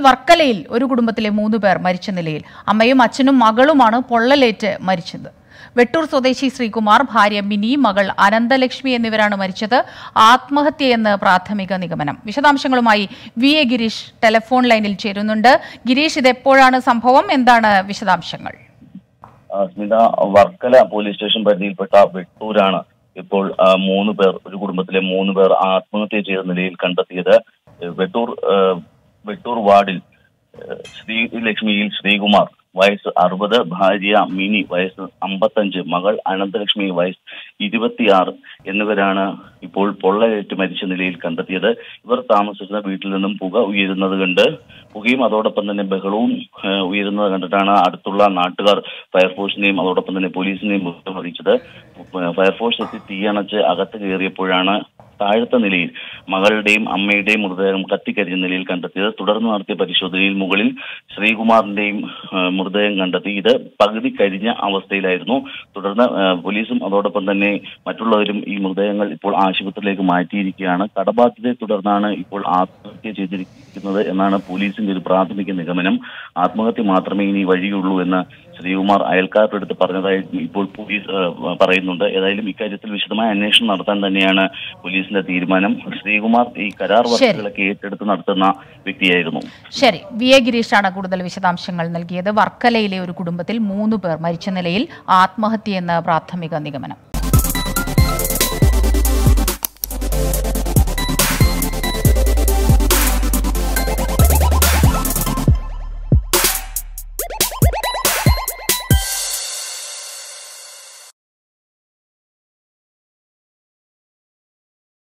വർക്കലയിൽ ഒരു കുടുംബത്തിലെ മൂന്ന് പേർ മരിച്ച നിലയിൽ അമ്മയും അച്ഛനും മകളുമാണ് പൊള്ളലേറ്റ് മരിച്ചത് വെട്ടൂർ സ്വദേശി ശ്രീകുമാർ ഭാര്യ മിനി മകൾ അനന്തലക്ഷ്മി എന്നിവരാണ് മരിച്ചത് ആത്മഹത്യയെന്ന് പ്രാഥമിക നിഗമനം വിശദാംശങ്ങളുമായി വി എ ഗിരീഷ് ടെലിഫോൺ ലൈനിൽ ചേരുന്നുണ്ട് ഗിരീഷ് ഇത് എപ്പോഴാണ് സംഭവം എന്താണ് വിശദാംശങ്ങൾ ആ, സ്മിത വർക്കല പോലീസ് സ്റ്റേഷൻ പരിധിയിൽപ്പെട്ട വെട്ടൂരാണ് ഇപ്പോൾ ആ, മൂന്ന് പേർ ഒരു കുടുംബത്തിലെ മൂന്ന് പേർ ആത്മഹത്യ ചെയ്ത നിലയിൽ കണ്ടെത്തിയത് ഏ, വെട്ടൂർ ഏ, വെട്ടൂർ വാർഡിൽ ഏ, ശ്രീലക്ഷ്മിയിൽ ശ്രീകുമാർ വയസ്സ് അറുപത് ഭാര്യ മിനി വയസ്സ് അമ്പത്തഞ്ച് മകൾ അനന്തലക്ഷ്മി വയസ്സ് ഇരുപത്തിയാറ് എന്നിവരാണ് ഇപ്പോൾ പൊള്ളലേറ്റ് മരിച്ച നിലയിൽ കണ്ടെത്തിയത് ഇവർ താമസിക്കുന്ന വീട്ടിൽ നിന്നും പുക ഉയരുന്നത് കണ്ട് പുകയും അതോടൊപ്പം തന്നെ ബഹളവും ഏഹ്, ഉയരുന്നത് കണ്ടിട്ടാണ് അടുത്തുള്ള നാട്ടുകാർ ഫയർഫോഴ്സിനെയും അതോടൊപ്പം തന്നെ പോലീസിനെയും വിവരം അറിയിച്ചത് ഫയർഫോഴ്സ് എത്തി തീയണച്ച് അകത്ത് കയറിയപ്പോഴാണ് താഴത്തെ നിലയിൽ മകളുടെയും അമ്മയുടെയും മൃതദേഹം കത്തിക്കരിഞ്ഞ നിലയിൽ കണ്ടെത്തിയത് തുടർന്ന് നടത്തിയ പരിശോധനയിൽ മുകളിൽ ശ്രീകുമാറിന്റെയും ഏഹ്, മൃതദേഹം കണ്ടെത്തി ഇത് പകുതി കരിഞ്ഞ അവസ്ഥയിലായിരുന്നു തുടർന്ന് ഏഹ്, പോലീസും അതോടൊപ്പം തന്നെ മറ്റുള്ളവരും ഈ മൃതദേഹങ്ങൾ ഇപ്പോൾ ആശുപത്രിയിലേക്ക് മാറ്റിയിരിക്കുകയാണ് കടബാധ്യതയെ തുടർന്നാണ് ഇപ്പോൾ ആത്മഹത്യ ചെയ്തിരിക്കുന്നത് എന്നാണ് പോലീസിന്റെ ഒരു പ്രാഥമിക നിഗമനം ആത്മഹത്യ മാത്രമേ ഇനി വഴിയുള്ളൂ എന്ന് ശ്രീകുമാർ അയൽക്കാരുടെ അടുത്ത് പറഞ്ഞതായി ഇപ്പോൾ പോലീസ് ഏഹ്, പറയുന്നുണ്ട് ഏതായാലും ഇക്കാര്യത്തിൽ വിശദമായ അന്വേഷണം നടത്താൻ തന്നെയാണ് പോലീസിന്റെ തീരുമാനം ശ്രീകുമാർ ഈ കരാർ വർക്കുകളൊക്കെ ഏറ്റെടുത്ത് നടത്തുന്ന വ്യക്തിയായിരുന്നു ശരി വി എ ഗിരീഷാണ് കൂടുതൽ വിശദാംശങ്ങൾ നൽകിയത് വർക്കലയിലെ ഒരു കുടുംബത്തിൽ മൂന്ന് പേർ മരിച്ച നിലയിൽ ആത്മഹത്യയെന്ന് പ്രാഥമിക നിഗമനം